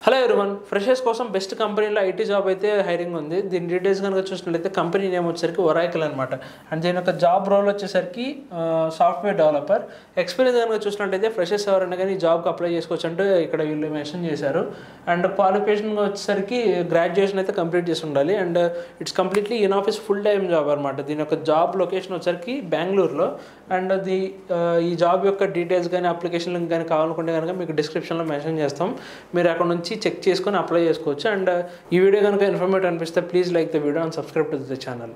hello everyone freshers కోసం best కంపెనీలో IT job అయితే హైరింగ్ ఉంది దీని డీటెయిల్స్ కనుక చూసినట్లయితే కంపెనీ నేమ్ వచ్చేసరికి ఒరాకిల్ అనమాట అండ్ దీని యొక్క జాబ్ రోల్ వచ్చేసరికి సాఫ్ట్వేర్ డెవలపర్ ఎక్స్పీరియన్స్ కనుక చూసినట్లయితే ఫ్రెషర్స్ ఎవరైనా కానీ ఈ జాబ్కి అప్లై చేసుకోవచ్చు అంటే ఇక్కడ వీళ్ళు మెన్షన్ చేశారు అండ్ క్వాలిఫికేషన్ వచ్చేసరికి గ్రాడ్యుయేషన్ అయితే కంప్లీట్ చేసి ఉండాలి and it's completely in office full time job అనమాట దీని యొక్క జాబ్ లొకేషన్ వచ్చేసరికి బెంగళూరులో అండ్ అది ఆ, ఈ జాబ్ యొక్క డీటెయిల్స్ కానీ అప్లికేషన్ లింక్ కానీ కావాలనుకుంటే కనుక మీకు డిస్క్రిప్షన్లో మెన్షన్ చేస్తాం మీరు అక్కడ నుంచి చెక్ చేసుకొని అప్లై చేసుకోవచ్చు అండ్ ఈ వీడియో కనుక ఇన్ఫర్మేటివ్ అనిపిస్తే please like the video and subscribe to the channel